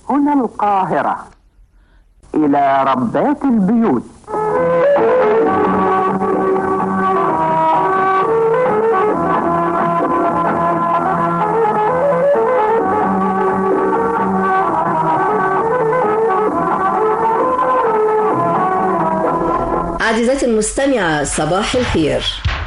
هنا القاهرة إلى ربات البيوت عزيزتي المستمعة صباح الخير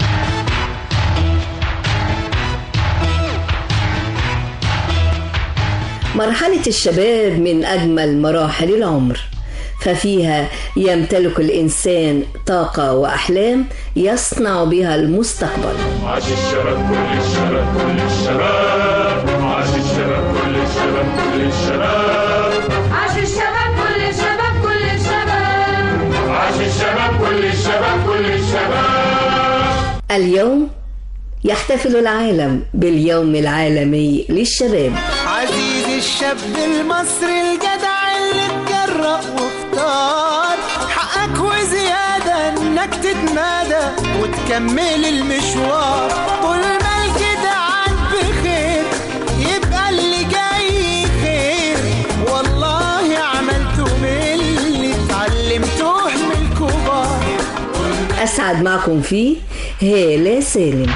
مرحلة الشباب من أجمل مراحل العمر ففيها يمتلك الإنسان طاقة وأحلام يصنع بها المستقبل عاش الشباب كل الشباب كل الشباب عاش الشباب كل الشباب كل الشباب عاش الشباب كل الشباب كل الشباب عاش الشباب كل الشباب كل الشباب اليوم يحتفل العالم باليوم العالمي للشباب عزيزي الشاب المصري الجدع اللي اتجرأ واختار حقك وزيادة انك تتمادى وتكمل المشوار طول ما الجدعان بخير يبقى اللي جاي خير والله عملته من اللي اتعلمته من الكبار أسعد معكم فيه هالة سالم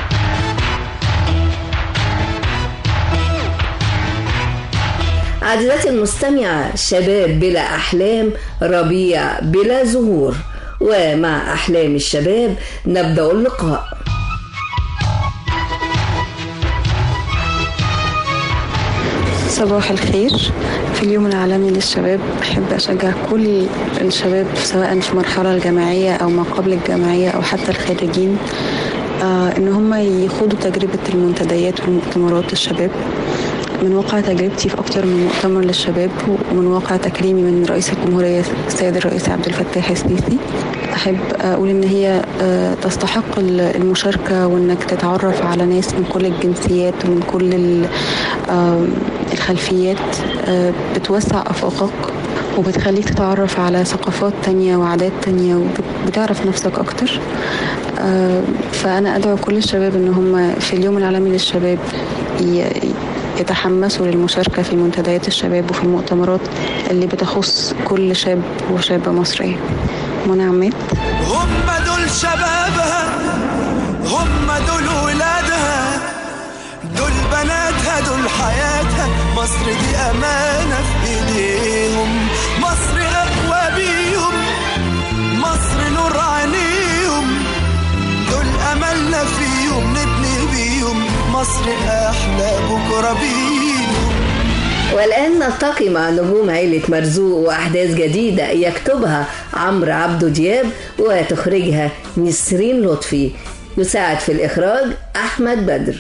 عزيزتي المستمعة شباب بلا أحلام ربيع بلا زهور ومع أحلام الشباب نبدأ اللقاء صباح الخير في اليوم العالمي للشباب أحب أشجع كل الشباب سواء في المرحلة الجامعية أو ما قبل الجامعية أو حتى الخارجين آه إن هم يخوضوا تجربة المنتديات والمؤتمرات الشباب من واقع تجربتي في أكتر من مؤتمر للشباب ومن واقع تكريمي من رئيس الجمهورية السيد الرئيس عبد الفتاح السيسي أحب أقول إن هي آه، تستحق ال- المشاركة وإنك تتعرف على ناس من كل الجنسيات ومن كل ال- آه، الخلفيات آه، بتوسع أفاقك وبتخليك تتعرف على ثقافات تانية وعادات تانية وبتعرف نفسك أكتر آه، فأنا أدعو كل الشباب إن هم في اليوم العالمي للشباب ي- يتحمسوا للمشاركة في منتديات الشباب وفي المؤتمرات اللي بتخص كل شاب وشابة مصرية منى عماد هم دول شبابها هم دول ولادها دول بناتها دول حياتها مصر دي أمانة في إيديهم مصر أقوى بيهم مصر نور عينيهم دول أملنا فيهم نبني بيهم مصر أحلى بكرة بيهم والآن نلتقي مع نجوم عيلة مرزوق وأحداث جديدة يكتبها عمرو عبدو دياب وتخرجها نسرين لطفي يساعد في الإخراج أحمد بدر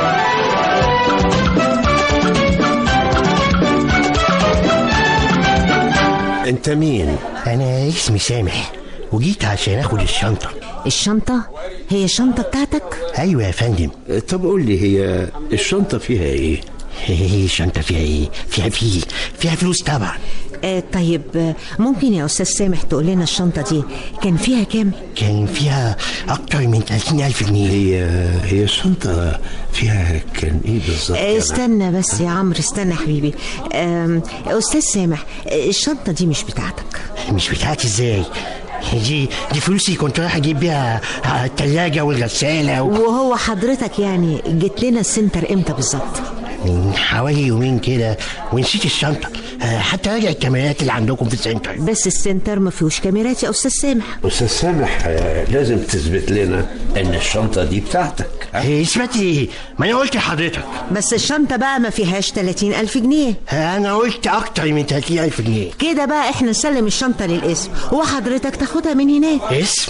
انت مين؟ انا اسمي سامح وجيت عشان اخد الشنطة الشنطة هي الشنطة بتاعتك ايوه يا فندم طب قول لي هي الشنطة فيها ايه؟ هي الشنطة فيها ايه؟ فيها فيه فيها فلوس طبعا آه طيب آه، ممكن يا أستاذ سامح تقول لنا الشنطة دي كان فيها كام؟ كان فيها اكتر من 30 الف جنيه هي هي الشنطة فيها كان ايه بالظبط؟ آه يعني؟ استنى بس يا عمرو استنى يا حبيبي آم، أستاذ سامح آه، الشنطة دي مش بتاعتك مش بتاعتي ازاي؟ دي دي فلوسي كنت رايح اجيب بيها التلاجة والغسالة و... وهو حضرتك يعني جيت لنا السنتر امتى بالظبط؟ من حوالي يومين كده ونسيت الشنطة آه، حتى راجع الكاميرات اللي عندكم في السنتر بس السنتر ما فيهوش كاميرات يا أستاذ سامح أستاذ سامح آه، لازم تثبت لنا إن الشنطة دي بتاعتك إيه، اثبتي ايه؟ ما انا قلت لحضرتك بس الشنطة بقى ما فيهاش 30 ألف جنيه انا قلت اكتر من 30 الف جنيه كده بقى احنا نسلم الشنطة للقسم وحضرتك تاخدها من هناك اسم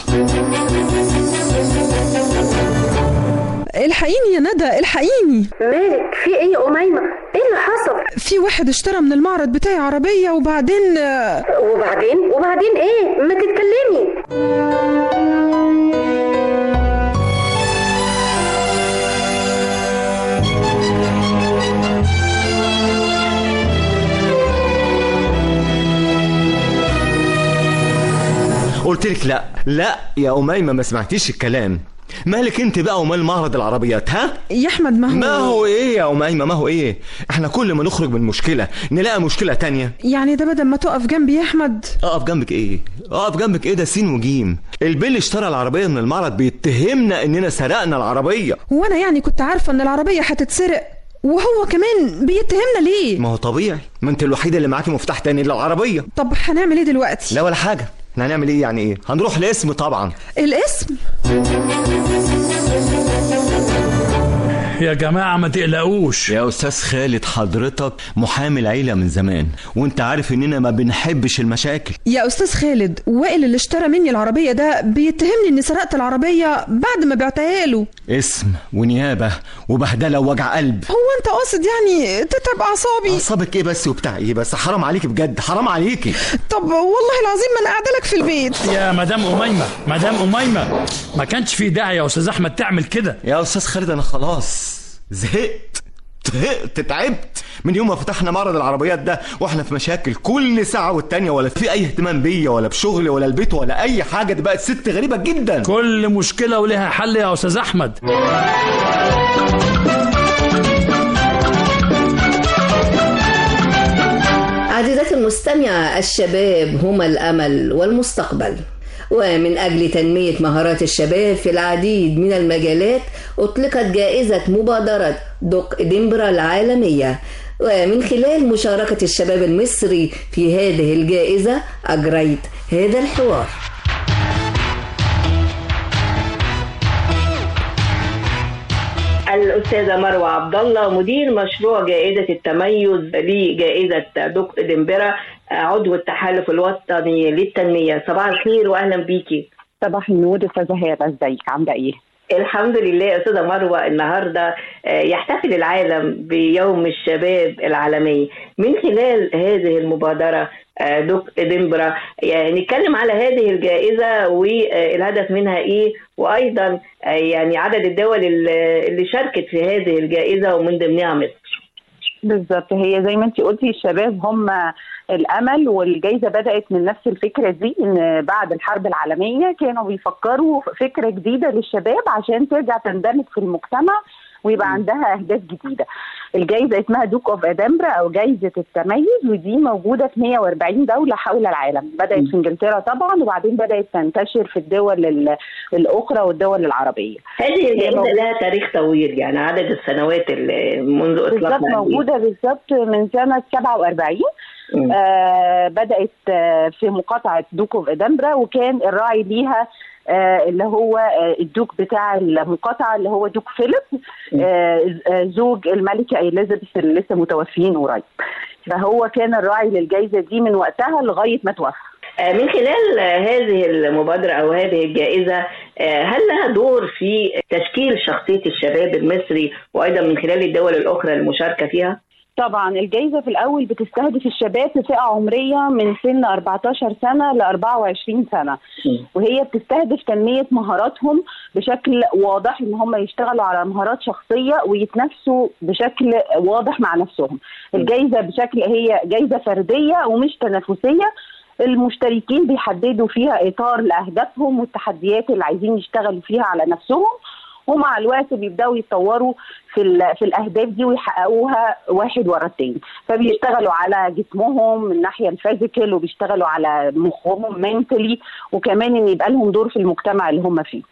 الحقيني يا ندى الحقيني مالك في ايه يا أميمة ايه اللي حصل في واحد اشترى من المعرض بتاعي عربية وبعدين آه، وبعدين وبعدين ايه ما تتكلمي قلت لك لا لا يا أميمة ما سمعتيش الكلام مالك انت بقى ومال معرض العربيات ها يا احمد ما هو ما هو ايه يا أميمة ما هو ايه احنا كل ما نخرج من مشكلة نلاقي مشكلة تانية يعني ده بدل ما تقف جنبي يا احمد اقف جنبك ايه اقف جنبك ايه ده سين وجيم البيل اشترى العربية من المعرض بيتهمنا اننا سرقنا العربية وانا يعني كنت عارفه ان العربيه هتتسرق وهو كمان بيتهمنا ليه ما هو طبيعي ما انت الوحيدة اللي معاكي مفتاح تاني للعربية طب هنعمل ايه دلوقتي لا ولا حاجة احنا هنعمل ايه يعني ايه هنروح الاسم طبعا الاسم يا جماعة ما تقلقوش يا استاذ خالد حضرتك محامي العيلة من زمان وانت عارف اننا ما بنحبش المشاكل يا استاذ خالد وائل اللي اشترى مني العربيه ده بيتهمني اني سرقت العربيه بعد ما بعتها له اسم ونيابة وبهدلة ووجع قلب هو انت قاصد يعني تتعب اعصابي اعصابك ايه بس وبتاع ايه بس حرام عليكي بجد حرام عليكي طب والله العظيم ما انا قاعده لك في البيت يا مدام أميمة مدام أميمة ما كانش في داعي يا أستاذ أحمد تعمل كده يا استاذ خالد انا خلاص زهقت زهقت تعبت من يوم ما فتحنا معرض العربيات ده واحنا في مشاكل كل ساعة والتانية ولا في اي اهتمام بيا ولا بشغلي ولا البيت ولا اي حاجة دي بقت ست غريبة جدا كل مشكلة ولها حل يا أستاذ أحمد عزيزتي المستمعة الشباب هم الأمل والمستقبل ومن أجل تنمية مهارات الشباب في العديد من المجالات أطلقت جائزة مبادرة دوك ديمبرا العالمية ومن خلال مشاركة الشباب المصري في هذه الجائزة أجريت هذا الحوار الأستاذة مروة عبد الله مدير مشروع جائزة التميز لجائزة دوك ديمبرا عضو التحالف الوطني للتنمية صباح الخير وأهلا بيكي صباح النور استاذه هبه ازيك عامله ايه؟ الحمد لله يا أستاذة مروة النهاردة آه، يحتفل العالم بيوم الشباب العالمي من خلال هذه المبادرة آه، دوك ديمبرا يعني نتكلم على هذه الجائزة والهدف منها إيه وأيضا آه، يعني عدد الدول اللي اللي شاركت في هذه الجائزة ومن ضمنها مصر بالظبط هي زي ما انت قلتي الشباب هم الامل والجائزه بدات من نفس الفكره دي ان بعد الحرب العالميه كانوا بيفكروا في فكره جديده للشباب عشان ترجع تندمج في المجتمع ويبقى عندها اهداف جديده. الجائزه اسمها دوك اوف ادمبرا او جائزه التميز ودي موجوده في 140 دوله حول العالم، بدات في انجلترا طبعا وبعدين بدات تنتشر في الدول ال- الاخرى والدول العربيه. هذه هي الجائزة موجودة- لها تاريخ طويل يعني عدد السنوات اللي منذ بالظبط إطلاقها قد إيه؟ موجوده بالظبط من سنه 47 مم. آه بدات آه في مقاطعه دوك اوف ادنبرا وكان الراعي ليها آه اللي هو آه الدوك بتاع المقاطعه اللي هو دوك فيليب آه آه، زوج الملكه اليزابيث اللي لسه متوفيين قريب فهو كان الراعي للجائزه دي من وقتها لغايه ما توفى آه، من خلال آه، هذه المبادرة أو هذه الجائزة آه، هل لها دور في تشكيل شخصية الشباب المصري وأيضا من خلال الدول الأخرى المشاركة فيها؟ طبعا الجائزه في الاول بتستهدف الشباب في فئه عمريه من سن 14 سنه ل 24 سنه وهي بتستهدف تنميه مهاراتهم بشكل واضح ان هم يشتغلوا على مهارات شخصيه ويتنافسوا بشكل واضح مع نفسهم الجائزه بشكل هي جائزه فرديه ومش تنافسيه المشتركين بيحددوا فيها اطار لاهدافهم والتحديات اللي عايزين يشتغلوا فيها على نفسهم ومع الوقت بيبداوا يتطوروا في ال- في الاهداف دي ويحققوها واحد ورا التاني فبيشتغلوا على جسمهم من الناحيه الفيزيكال وبيشتغلوا على مخهم منتلي وكمان ان يبقى لهم دور في المجتمع اللي هم فيه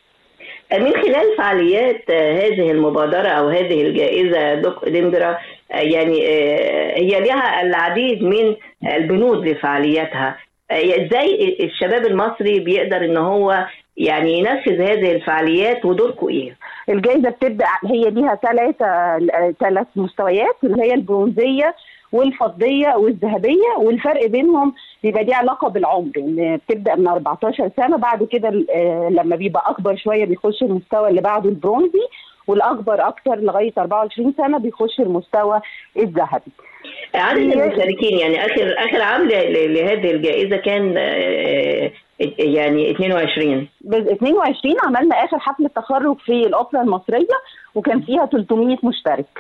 من خلال فعاليات آه، هذه المبادرة أو هذه الجائزة دوك ديمبرا آه، يعني آه، هي لها العديد من البنود لفعالياتها آه، ازاي الشباب المصري بيقدر ان هو يعني ينفذ هذه الفعاليات ودوركم ايه؟ الجائزه بتبدا هي ليها ثلاثه ثلاث مستويات اللي هي البرونزيه والفضيه والذهبيه والفرق بينهم بيبقى ليه علاقه بالعمر ان بتبدا من 14 سنه بعد كده آه، لما بيبقى اكبر شويه بيخش المستوى اللي بعده البرونزي والاكبر اكتر لغايه 24 سنه بيخش المستوى الذهبي عدد المشاركين يعني اخر اخر عام ل- ل- لهذه الجائزه كان آه، يعني 22 بال 22 عملنا اخر حفله تخرج في الاوبرا المصريه وكان فيها 300 مشترك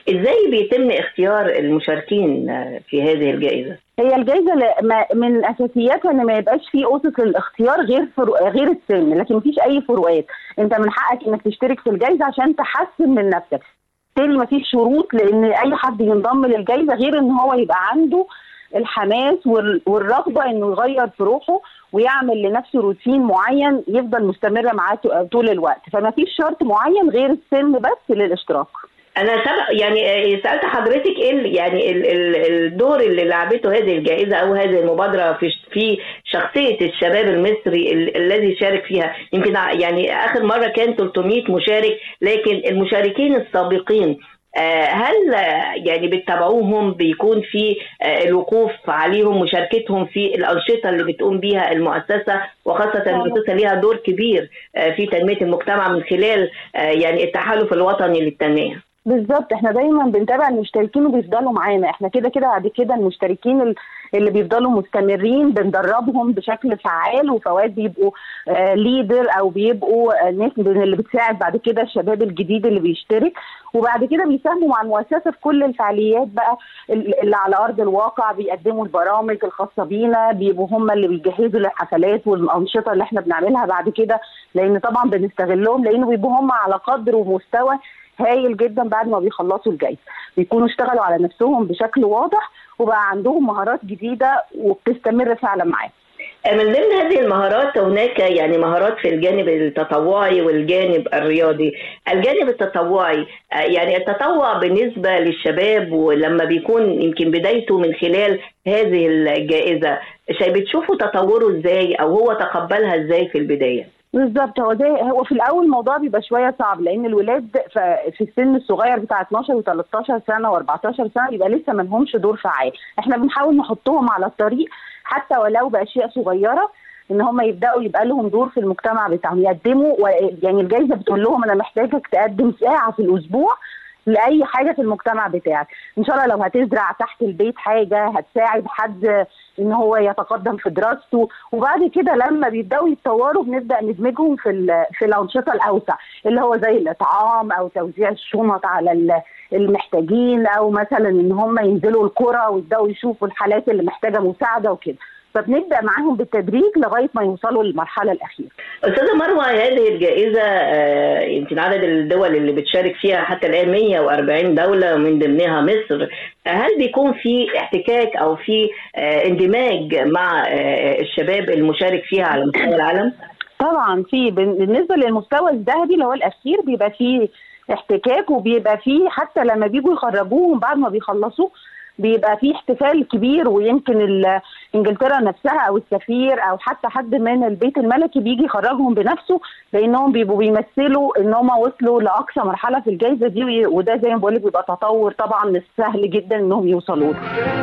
ازاي بيتم اختيار المشاركين آه، في هذه الجائزه هي الجائزه ل- ما- من اساسياتها ان ما يبقاش في اسس للاختيار غير فرو... غير السن لكن مفيش اي فروقات انت من حقك انك تشترك في الجائزه عشان تحسن من نفسك بالتالي مفيش شروط لان اي حد ينضم للجائزه غير ان هو يبقى عنده الحماس وال- والرغبه انه يغير في روحه ويعمل لنفسه روتين معين يفضل مستمره معاه ط- طول الوقت فما فيش شرط معين غير السن بس للاشتراك انا سبق يعني آه، سالت حضرتك ايه ال- يعني ال- ال- الدور اللي لعبته هذه الجائزه او هذه المبادره في في شخصيه الشباب المصري ال- الذي شارك فيها يمكن ع- يعني اخر مره كان 300 مشارك لكن المشاركين السابقين آه، هل آه، يعني بتتابعوهم بيكون في آه، الوقوف عليهم مشاركتهم في الانشطه اللي بتقوم بيها المؤسسه وخاصه ان المؤسسه ليها دور كبير آه، في تنميه المجتمع من خلال آه، يعني التحالف الوطني للتنميه بالظبط احنا دايما بنتابع المشتركين وبيفضلوا معانا احنا كده كده بعد كده المشتركين ال- اللي بيفضلوا مستمرين بندربهم بشكل فعال وفوات بيبقوا آه ليدر او بيبقوا آه ناس من اللي بتساعد بعد كده الشباب الجديد اللي بيشترك وبعد كده بيساهموا مع المؤسسه في كل الفعاليات بقى ال- اللي على ارض الواقع بيقدموا البرامج الخاصه بينا بيبقوا هم اللي بيجهزوا للحفلات والانشطه اللي احنا بنعملها بعد كده لان طبعا بنستغلهم لانه بيبقوا هم على قدر ومستوى هايل جدا بعد ما بيخلصوا الجايزه بيكونوا اشتغلوا على نفسهم بشكل واضح وبقى عندهم مهارات جديده وبتستمر فعلا معاهم من ضمن هذه المهارات هناك يعني مهارات في الجانب التطوعي والجانب الرياضي الجانب التطوعي آه، يعني التطوع بالنسبة للشباب ولما بيكون يمكن بدايته من خلال هذه الجائزة شيء بتشوفوا تطوره ازاي او هو تقبلها ازاي في البداية بالظبط هو زي هو في الاول الموضوع بيبقى شويه صعب لان الولاد ف- في السن الصغير بتاع 12 و13 سنه و14 سنه يبقى لسه ما لهمش دور فعال احنا بنحاول نحطهم على الطريق حتى ولو باشياء صغيره ان هم يبداوا يبقى لهم دور في المجتمع بتاعهم يقدموا و- يعني الجائزه بتقول لهم انا محتاجك تقدم ساعه في الاسبوع لاي حاجه في المجتمع بتاعك ان شاء الله لو هتزرع تحت البيت حاجه هتساعد حد ان هو يتقدم في دراسته وبعد كده لما بيبداوا يتطوروا بنبدا ندمجهم في ال- في الانشطه الاوسع اللي هو زي الاطعام او توزيع الشنط على ال- المحتاجين او مثلا ان هم ينزلوا القرى ويبداوا يشوفوا الحالات اللي محتاجه مساعده وكده فبنبدا معاهم بالتدريج لغايه ما يوصلوا للمرحله الاخيره أستاذة مروة هذه الجائزة آه، يمكن عدد الدول اللي بتشارك فيها حتى الآن 140 دولة ومن ضمنها مصر هل بيكون في احتكاك أو في آه، اندماج مع آه، الشباب المشارك فيها على مستوى العالم؟ طبعا في بن- بالنسبه للمستوى الذهبي اللي هو الاخير بيبقى فيه احتكاك وبيبقى فيه حتى لما بيجوا يخرجوهم بعد ما بيخلصوا بيبقى فيه احتفال كبير ويمكن ال- انجلترا نفسها او السفير او حتى حد من البيت الملكي بيجي يخرجهم بنفسه لانهم بيبقوا بيمثلوا ان هم وصلوا لاقصى مرحله في الجائزه دي وي- وده زي ما بقول لك بيبقى تطور طبعا مش سهل جدا انهم يوصلوا له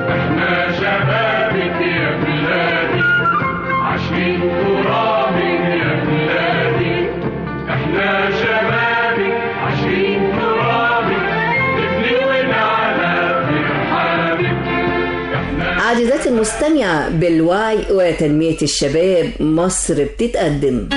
احنا شبابك يا بلادي عشرين ترابك يا بلادي احنا شبابك عشرين ترابك ابني ونعلى فرحانك عزيزاتي المستمعة بالوعي وتنمية الشباب مصر بتتقدم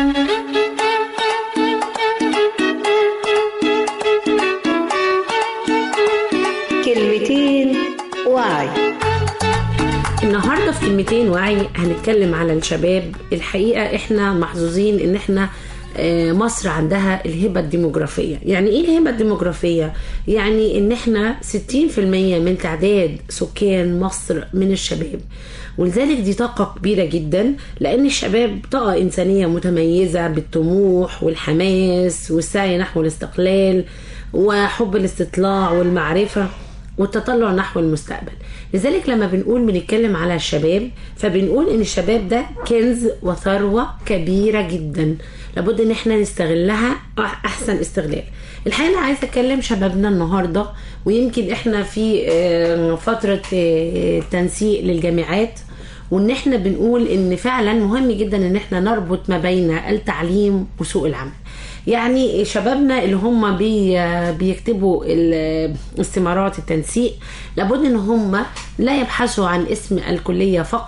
كلمتين وعي النهارده في كلمتين وعي هنتكلم على الشباب الحقيقه احنا محظوظين ان احنا آه، مصر عندها الهبة الديموغرافية يعني ايه الهبة الديموغرافية يعني ان احنا 60% من تعداد سكان مصر من الشباب ولذلك دي طاقة كبيرة جدا لأن الشباب طاقة إنسانية متميزة بالطموح والحماس والسعي نحو الاستقلال وحب الاستطلاع والمعرفة والتطلع نحو المستقبل لذلك لما بنقول بنتكلم على الشباب فبنقول ان الشباب ده كنز وثروة كبيرة جدا لابد ان احنا نستغلها احسن استغلال الحقيقة انا عايزة اكلم شبابنا النهاردة ويمكن احنا في آه، فترة آه، تنسيق للجامعات وان احنا بنقول ان فعلا مهم جدا ان احنا نربط ما بين التعليم وسوق العمل يعني شبابنا اللي هم بي بيكتبوا ال- استمارات التنسيق لابد ان هم لا يبحثوا عن اسم الكليه فقط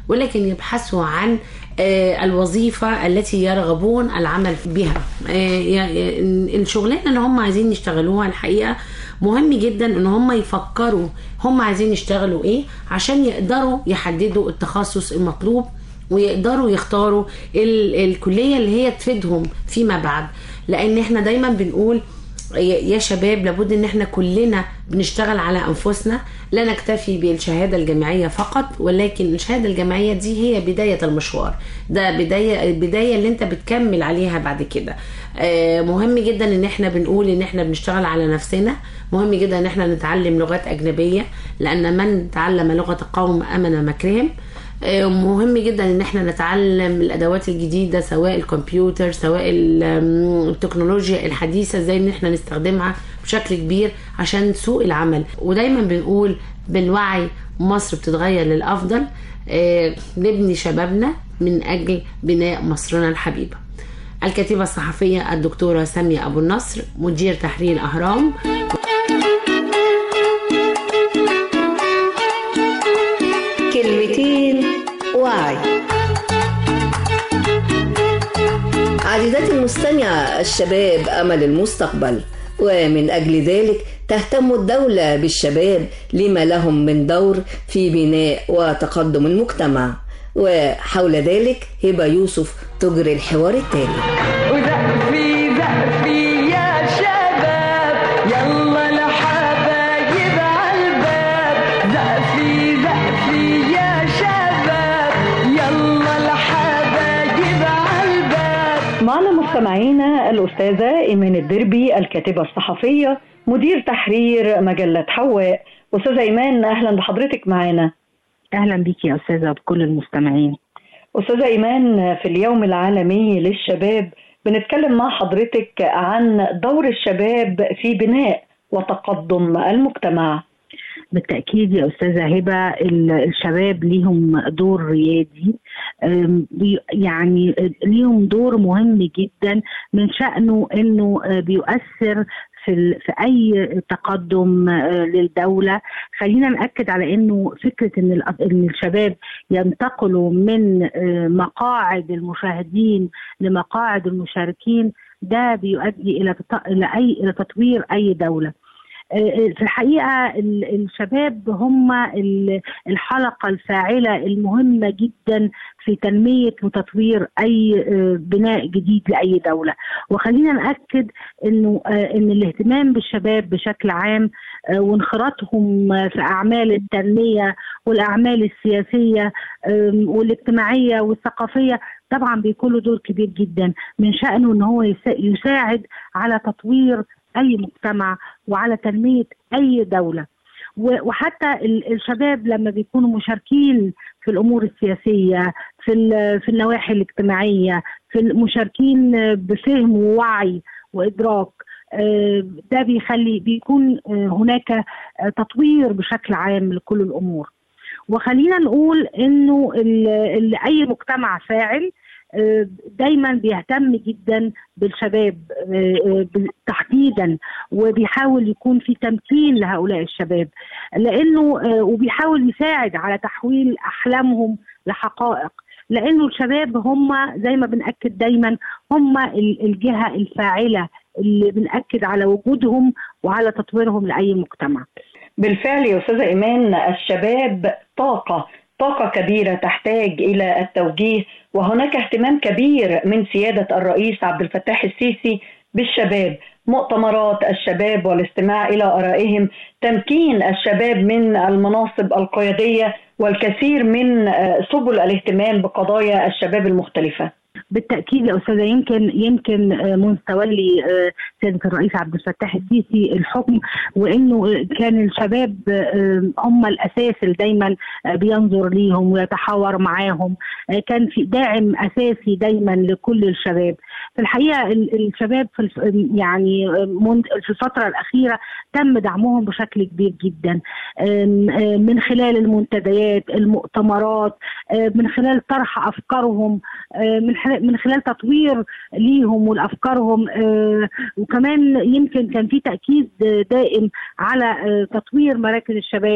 ولكن يبحثوا عن آه، الوظيفة التي يرغبون العمل بها آه، ي- ي- الشغلانة اللي هم عايزين يشتغلوها الحقيقة مهم جدا ان هم يفكروا هم عايزين يشتغلوا ايه عشان يقدروا يحددوا التخصص المطلوب ويقدروا يختاروا ال- الكلية اللي هي تفيدهم فيما بعد لان احنا دايما بنقول يا يا شباب لابد ان احنا كلنا بنشتغل على انفسنا لا نكتفي بالشهاده الجامعيه فقط ولكن الشهاده الجامعيه دي هي بدايه المشوار ده بدايه البدايه اللي انت بتكمل عليها بعد كده آه، مهم جدا ان احنا بنقول ان احنا بنشتغل على نفسنا مهم جدا ان احنا نتعلم لغات اجنبيه لان من تعلم لغه القوم امن مكرهم آه، مهم جدا ان احنا نتعلم الادوات الجديده سواء الكمبيوتر سواء ال- آم، التكنولوجيا الحديثه ازاي ان احنا نستخدمها بشكل كبير عشان سوق العمل ودايما بنقول بالوعي مصر بتتغير للافضل آه، نبني شبابنا من اجل بناء مصرنا الحبيبه الكاتبه الصحفيه الدكتوره ساميه ابو النصر مدير تحرير الاهرام كلمتين وعي عزيزاتي المستمعة الشباب أمل المستقبل ومن أجل ذلك تهتم الدولة بالشباب لما لهم من دور في بناء وتقدم المجتمع وحول ذلك هبة يوسف تجري الحوار التالي وزقفي زقفي يا شباب يلا لحبايب عالباب زقفي زقفي يا شباب يلا لحبايب عالباب معنا مستمعينا الأستاذة إيمان الدربي الكاتبة الصحفية مدير تحرير مجلة حواء أستاذة إيمان أهلا بحضرتك معانا اهلا بيك يا استاذه بكل المستمعين أستاذة إيمان في اليوم العالمي للشباب بنتكلم مع حضرتك عن دور الشباب في بناء وتقدم المجتمع بالتاكيد يا استاذه هبه ال- الشباب ليهم دور ريادي أم، بي- يعني ليهم دور مهم جدا من شانه انه آه، بيؤثر في ال- في اي تقدم آه، للدوله خلينا ناكد على انه فكره ان الأ- ان الشباب ينتقلوا من آه، مقاعد المشاهدين لمقاعد المشاركين ده بيؤدي الى تط- الى اي الى تطوير اي دوله في الحقيقه ال- الشباب هم ال- الحلقه الفاعله المهمه جدا في تنميه وتطوير اي آه، بناء جديد لاي دوله وخلينا ناكد انه آه، ان الاهتمام بالشباب بشكل عام آه، وانخراطهم آه، في اعمال التنميه والاعمال السياسيه آم، والاجتماعيه والثقافيه طبعا بيكون له دور كبير جدا من شانه ان هو يسا- يساعد على تطوير اي مجتمع وعلى تنميه اي دوله و- وحتى ال- الشباب لما بيكونوا مشاركين في الامور السياسيه في ال- في النواحي الاجتماعيه في المشاركين بفهم ووعي وادراك آه، ده بيخلي بيكون آه، هناك آه، تطوير بشكل عام لكل الامور وخلينا نقول انه ال- ال- اي مجتمع فاعل آه، دايما بيهتم جدا بالشباب آه، آه، بال- تحديدا وبيحاول يكون في تمكين لهؤلاء الشباب لانه آه، وبيحاول يساعد على تحويل احلامهم لحقائق لانه الشباب هم زي ما بناكد دايما هم ال- الجهه الفاعله اللي بناكد على وجودهم وعلى تطويرهم لاي مجتمع بالفعل يا أستاذة إيمان الشباب طاقة طاقة كبيرة تحتاج إلى التوجيه وهناك اهتمام كبير من سيادة الرئيس عبد الفتاح السيسي بالشباب مؤتمرات الشباب والاستماع إلى آرائهم تمكين الشباب من المناصب القيادية والكثير من آه، سبل الاهتمام بقضايا الشباب المختلفة بالتاكيد يا استاذه يمكن يمكن آه، منذ تولي آه، سياده الرئيس عبد الفتاح السيسي الحكم وانه آه، كان الشباب آه، هم الاساس اللي دايما آه، بينظر ليهم ويتحاور معاهم آه، كان في داعم اساسي دايما لكل الشباب في الحقيقه ال- الشباب في الف- يعني آه، منذ في الفتره الاخيره تم دعمهم بشكل كبير جدا آم، آه، من خلال المنتديات المؤتمرات آه، من خلال طرح افكارهم آه، من خلال من خلال تطوير ليهم ولافكارهم آه، وكمان يمكن كان في تاكيد دائم على آه، تطوير مراكز الشباب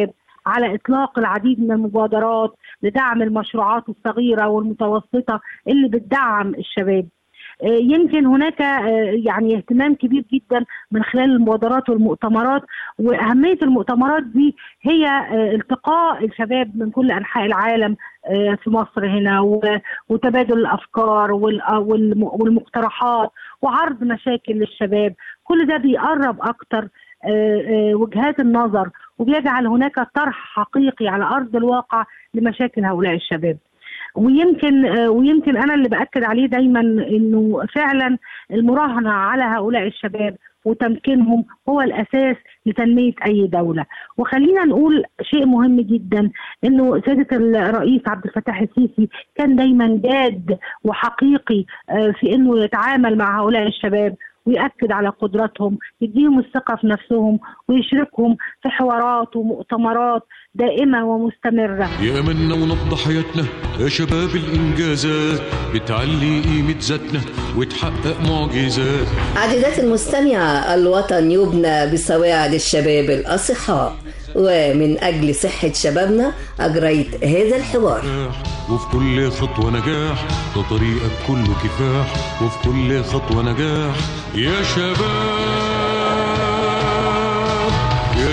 على اطلاق العديد من المبادرات لدعم المشروعات الصغيره والمتوسطه اللي بتدعم الشباب آه، يمكن هناك آه، يعني اهتمام كبير جدا من خلال المبادرات والمؤتمرات واهميه المؤتمرات دي هي آه، التقاء الشباب من كل انحاء العالم آه، في مصر هنا و- وتبادل الافكار وال- آه، والم- والمقترحات وعرض مشاكل للشباب كل ده بيقرب اكتر آه، آه، وجهات النظر وبيجعل هناك طرح حقيقي على ارض الواقع لمشاكل هؤلاء الشباب ويمكن آه، ويمكن انا اللي باكد عليه دايما انه فعلا المراهنه على هؤلاء الشباب وتمكينهم هو الاساس لتنميه اي دوله وخلينا نقول شيء مهم جدا انه سياده الرئيس عبد الفتاح السيسي كان دايما جاد وحقيقي آه، في انه يتعامل مع هؤلاء الشباب ويأكد على قدراتهم يديهم الثقة في نفسهم ويشركهم في حوارات ومؤتمرات دائمة ومستمرة يا منا ونبض حياتنا يا شباب الإنجازات بتعلي قيمة ذاتنا وتحقق معجزات عزيزاتي المستمعة الوطن يبنى بسواعد الشباب الأصحاء ومن أجل صحة شبابنا أجريت هذا الحوار وفي كل خطوة نجاح ده طريقك كله كفاح وفي كل خطوة نجاح يا شباب يا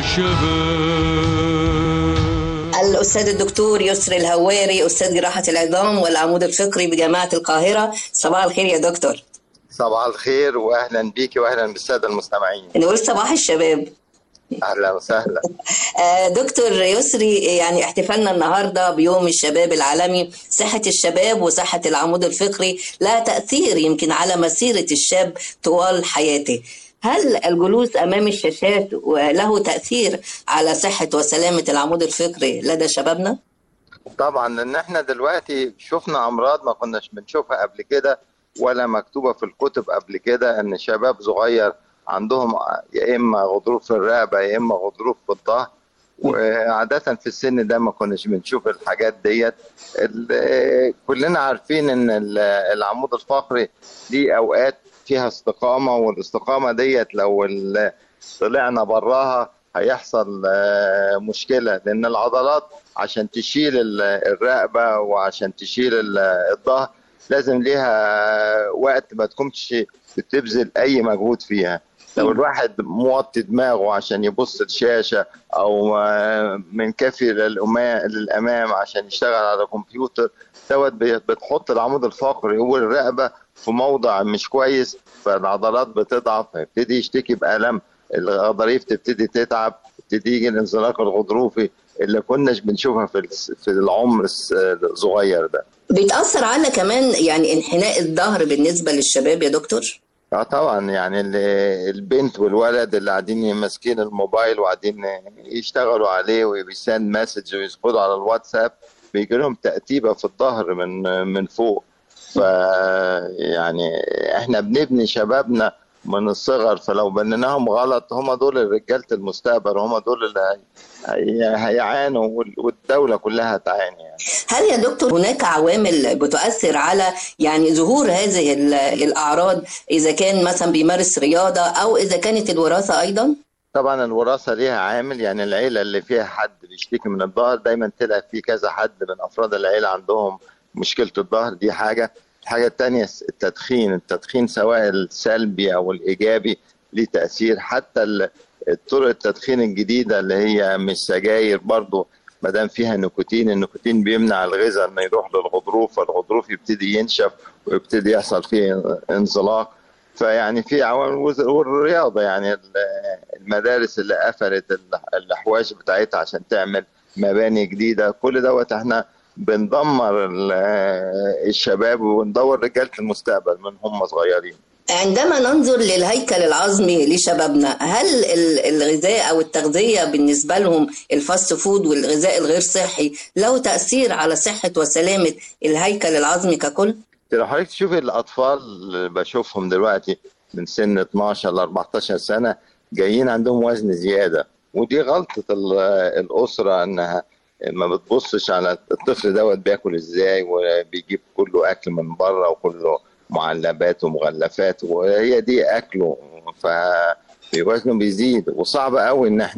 شباب الأستاذ الدكتور يسري الهواري أستاذ جراحة العظام والعمود الفقري بجامعة القاهرة صباح الخير يا دكتور صباح الخير واهلا بيكي واهلا بالساده المستمعين نقول صباح الشباب اهلا وسهلا آه، دكتور يسري يعني احتفالنا النهارده بيوم الشباب العالمي صحة الشباب وصحة العمود الفقري لها تأثير يمكن على مسيرة الشاب طوال حياته هل الجلوس أمام الشاشات له تأثير على صحة وسلامة العمود الفقري لدى شبابنا؟ طبعا لان احنا دلوقتي شفنا امراض ما كناش بنشوفها قبل كده ولا مكتوبه في الكتب قبل كده ان شباب صغير عندهم يا اما غضروف في الرقبه يا اما غضروف في الظهر وعادة في السن ده ما كناش بنشوف الحاجات ديت ال- كلنا عارفين ان ال- العمود الفقري ليه اوقات فيها استقامة والاستقامة ديت لو ال- طلعنا براها هيحصل آه، مشكلة لان العضلات عشان تشيل ال- الرقبة وعشان تشيل ال- الظهر لازم ليها وقت ما تكونش بتبذل اي مجهود فيها لو الواحد موطي دماغه عشان يبص الشاشة أو آه، منكفي للأما- للأمام عشان يشتغل على كمبيوتر دوت بي- بتحط العمود الفقري والرقبة في موضع مش كويس فالعضلات بتضعف يبتدي يشتكي بألم الغضاريف تبتدي تتعب يبتدي يجي الانزلاق الغضروفي اللي كناش بنشوفها في الس- في العمر الس- الصغير ده بيتأثر على كمان يعني انحناء الظهر بالنسبة للشباب يا دكتور؟ اه طبعا يعني ال- البنت والولد اللي قاعدين ماسكين الموبايل وقاعدين يشتغلوا عليه وبيساند مسج ويسقطوا على الواتساب بيجي لهم تأتيبة في الظهر من من فوق ف يعني احنا بنبني شبابنا من الصغر فلو بنيناهم غلط هم دول رجالة المستقبل هم دول اللي هي- هي- هيعانوا وال- والدولة كلها هتعاني يعني. هل يا دكتور هناك عوامل بتؤثر على يعني ظهور هذه ال- الأعراض إذا كان مثلا بيمارس رياضة أو إذا كانت الوراثة أيضا؟ طبعا الوراثه ليها عامل يعني العيله اللي فيها حد بيشتكي من الظهر دايما تلاقي في كذا حد من افراد العيله عندهم مشكله الظهر دي حاجه الحاجه الثانيه التدخين التدخين سواء السلبي او الايجابي ليه تاثير حتى ال- طرق التدخين الجديده اللي هي مش سجاير برضو ما دام فيها نيكوتين النيكوتين بيمنع الغذاء انه يروح للغضروف فالغضروف يبتدي ينشف ويبتدي يحصل فيه انزلاق فيعني في عوامل وز- والرياضه يعني ال- المدارس اللي قفلت ال- الاحواش بتاعتها عشان تعمل مباني جديده كل دوت احنا بندمر ال- الشباب وندور رجاله المستقبل من هم صغيرين عندما ننظر للهيكل العظمي لشبابنا هل ال- الغذاء أو التغذية بالنسبة لهم الفاست فود والغذاء الغير صحي له تأثير على صحة وسلامة الهيكل العظمي ككل؟ لو حضرتك تشوفي الاطفال اللي بشوفهم دلوقتي من سن 12 ل 14 سنه جايين عندهم وزن زياده ودي غلطه ال- الاسره انها ما بتبصش على الطفل دوت بياكل ازاي وبيجيب كله اكل من بره وكله معلبات ومغلفات وهي دي اكله فوزنه بيزيد وصعب قوي ان احنا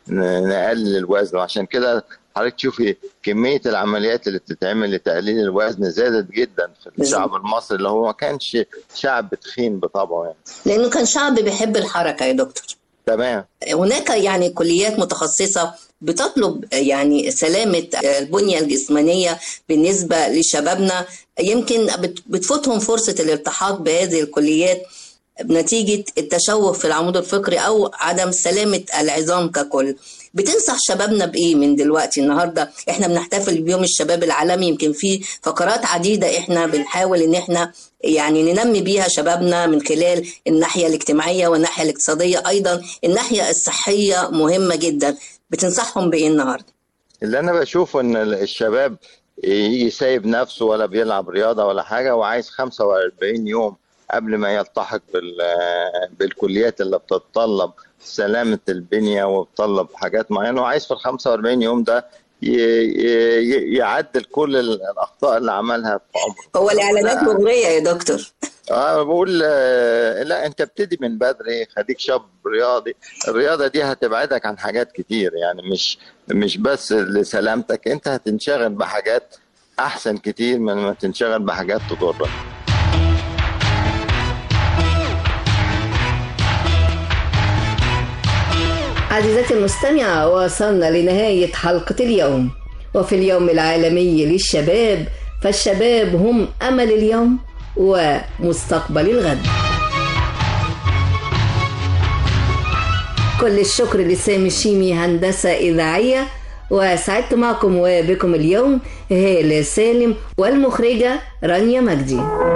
ن- نقلل الوزن وعشان كده حضرتك تشوفي كميه العمليات اللي بتتعمل لتقليل الوزن زادت جدا في الشعب المصري اللي هو ما كانش شعب تخين بطبعه يعني لانه كان شعب بيحب الحركه يا دكتور تمام هناك يعني كليات متخصصة بتطلب يعني سلامة البنية الجسمانية بالنسبة لشبابنا يمكن بت- بتفوتهم فرصة الالتحاق بهذه الكليات نتيجة التشوه في العمود الفقري أو عدم سلامة العظام ككل بتنصح شبابنا بإيه من دلوقتي النهاردة إحنا بنحتفل بيوم الشباب العالمي يمكن في فقرات عديدة إحنا بنحاول إن إحنا يعني ننمي بيها شبابنا من خلال الناحية الاجتماعية والناحية الاقتصادية أيضا الناحية الصحية مهمة جدا بتنصحهم بإيه النهاردة اللي انا بشوفه ان الشباب يجي سايب نفسه ولا بيلعب رياضه ولا حاجه وعايز 45 يوم قبل ما يلتحق بال بالكليات اللي بتتطلب سلامه البنيه وبتطلب حاجات معينه وعايز في ال 45 يوم ده ي- ي- يعدل كل الاخطاء اللي عملها في عمره هو الإعلانات مغرية يا دكتور اه بقول آه، لا انت ابتدي من بدري خليك شاب رياضي الرياضه دي هتبعدك عن حاجات كتير يعني مش مش بس لسلامتك انت هتنشغل بحاجات احسن كتير من ما تنشغل بحاجات تضرك عزيزتي المستمعة وصلنا لنهاية حلقة اليوم وفي اليوم العالمي للشباب فالشباب هم أمل اليوم ومستقبل الغد كل الشكر لسامي الشيمي هندسة إذاعية وسعدت معكم وبكم اليوم هالة سالم والمخرجة رانيا مجدي